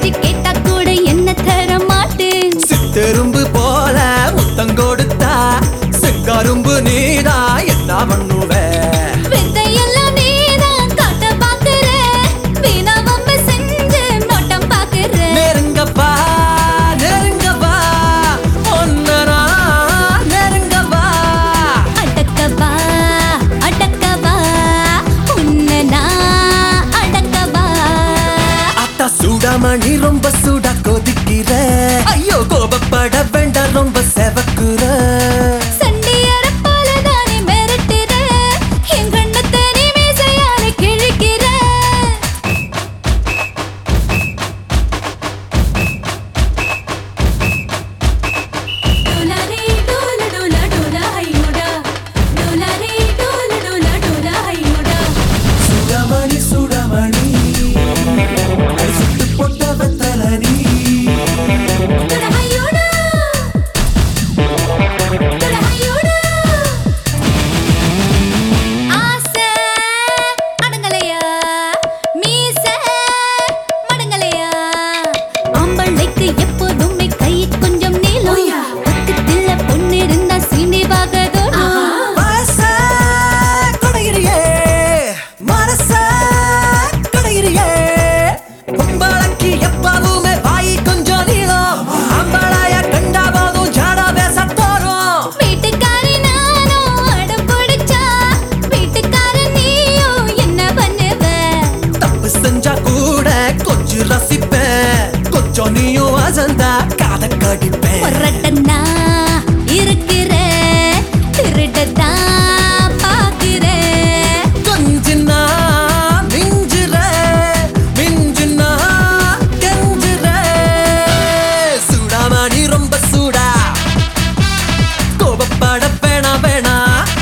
கெஞ்சி கேட்டா கூட என்ன தர மாட்டேன் சித்தெரும்பு போல முத்தம் கொடுத்தா செங்கரும்பு நீதா என்ன பண்ணுவ வித்தையெல்லாம் நீதான் காட்ட பாக்குற வீணா வம்பு செஞ்சு நோட்டம் பாக்குற நெருங்கப்பா நெருங்கப்பா ஒன்னரா நெருங்கப்பா அடக்கவா அடக்கவா உன்னை நான் அடக்கவா அத்தா சூடாமணி ரொம்ப சூடா கொதிக்கிற ஐயோ கோபப்பட வேண்டாம் ரொம்ப செவக்குற சண்டியர போல தானே மிரட்டுற என் கண்ணத்தை நீ மீசையால கிழிக்கிற டோலாரே டோல டோல டோல ஹையோடா டோலாரே டோல டோல டோல ஹையோடா சூடாமணி சூடாமணி அடி சுட்டு போட்ட வெத்தல நீ டோல ஹையோடா டோல ஹையோடா ஆசை அடங்கலையா மீச மடங்கலையா ஆம்பளைக்கு எப்போதுமே கை கொஞ்சம் நீளம் பக்கத்துல பொண்ணு இருந்தா சீண்டி பார்க்கதோடும் மனச கொடையிறியே மனச கொடையிறியே பொம்பளைக்கு எப்பவுமே வாய் கொஞ்சம் நீளம் அம்பளைய கண்டா போதும் ஜாடா பேச தோறும் வீட்டுக்காரி நானும் அடம் பிடிச்சா வீட்டுக்காரன் நீயும் என்ன பண்ணுவ தப்பு செஞ்சா கூட கொஞ்சம் ரசிப்பேன் கொஞ்சம் நீயும் அசந்தா காத கடிப்பேன் பொறட்டனா இருக்கிற திருடத்தான் பாக்குற கொஞ்சினா மிஞ்சுற மிஞ்சுனா கெஞ்சுற சூடாமணி ரொம்ப சூடா கோபப்பட வேணா வேணா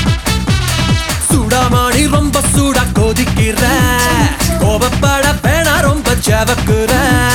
சூடாமணி ரொம்ப சூடா கொதிக்கிற கோபப்பட வேணா ரொம்ப செவக்குற